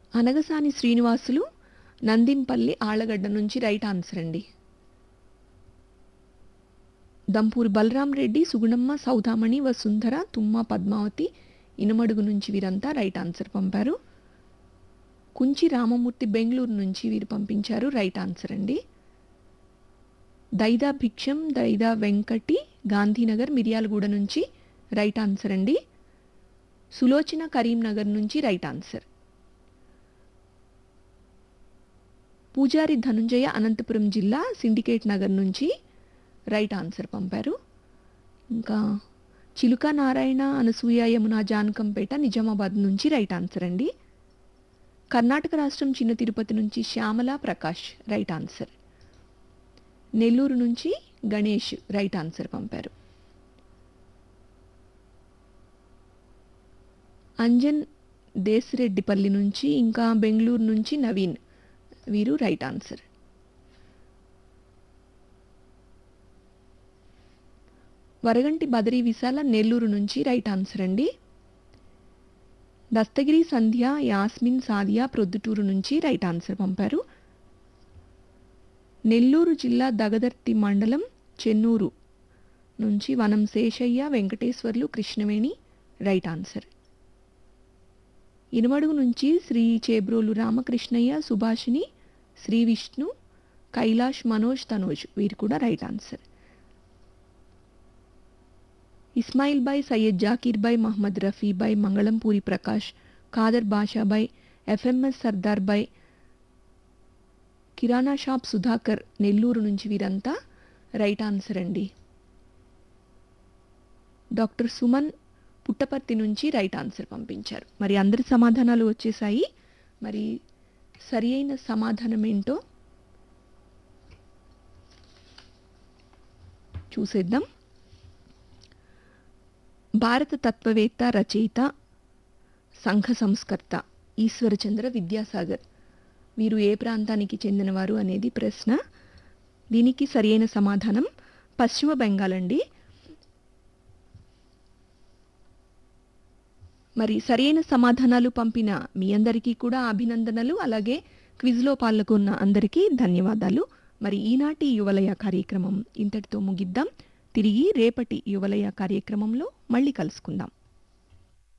అనగసాని శ్రీనివాసులు నందిన్పల్లి ఆళ్లగడ్డ నుంచి right answer అండి దంపూరి బలరాం రెడ్డి సుగుణమ్మ సౌదామణి వసుంధర తుమ్మ పద్మావతి ఇనుమడుగు నుంచి వీరంతా రైట్ ఆన్సర్ పంపారు కుంచి రామమూర్తి బెంగళూరు నుంచి వీరు పంపించారు రైట్ ఆన్సర్ అండి దైదా భిక్షం దైదా వెంకటి గాంధీనగర్ మిర్యాలగూడ నుంచి రైట్ ఆన్సర్ అండి సులోచన కరీంనగర్ నుంచి రైట్ ఆన్సర్ పూజారి ధనుంజయ అనంతపురం జిల్లా సిండికేట్ నగర్ నుంచి రైట్ ఆన్సర్ పంపారు ఇంకా చిలుక నారాయణ అనసూయ యమున జానకంపేట నిజామాబాద్ నుంచి రైట్ ఆన్సర్ అండి కర్ణాటక రాష్ట్రం చిన్న తిరుపతి నుంచి శ్యామల ప్రకాష్ రైట్ ఆన్సర్ నెల్లూరు నుంచి గణేష్ రైట్ ఆన్సర్ పంపారు అంజన్ దేశరెడ్డిపల్లి నుంచి ఇంకా బెంగళూరు నుంచి నవీన్ వీరు రైట్ ఆన్సర్ వరగంటి బదరీ విశాల నెల్లూరు నుంచి రైట్ ఆన్సర్ అండి దస్తగిరి సంధ్య యాస్మిన్ సాదియా ప్రొద్దుటూరు నుంచి రైట్ ఆన్సర్ పంపారు నెల్లూరు జిల్లా దగదర్తి మండలం చెన్నూరు నుంచి వనం శేషయ్య వెంకటేశ్వర్లు కృష్ణవేణి రైట్ ఆన్సర్ ఇనుమడుగు నుంచి శ్రీ చేబ్రోలు రామకృష్ణయ్య సుభాషిణి శ్రీ విష్ణు కైలాష్ మనోజ్ తనోజ్ వీరు కూడా right answer Ismail bhai Syed Zakir bhai Mohammed Rafi bhai Mangalampuri Prakash Khader Bashabhai FMS Sardar bhai కిరాణా షాప్ సుధాకర్ నెల్లూరు నుంచి వీరంతా రైట్ ఆన్సర్ అండి డాక్టర్ సుమన్ పుట్టపర్తి నుంచి రైట్ ఆన్సర్ పంపించారు మరి అందరి సమాధానాలు వచ్చేసాయి మరి సరి అయిన సమాధానం ఏంటో చూసేద్దాం భారత తత్వవేత్త రచయిత సంఘ సంస్కర్త ఈశ్వరచంద్ర విద్యాసాగర్ వీరు ఏ ప్రాంతానికి చెందినవారు అనేది ప్రశ్న దీనికి సరియైన సమాధానం పశ్చిమ బెంగాల్ అండి మరి సరైన సమాధానాలు పంపిన మీ అందరికీ కూడా అభినందనలు అలాగే క్విజ్లో పాల్గొన్న అందరికీ ధన్యవాదాలు మరి ఈనాటి యువలయ కార్యక్రమం ఇంతటితో ముగిద్దాం తిరిగి రేపటి యువలయ కార్యక్రమంలో మళ్ళీ కలుసుకుందాం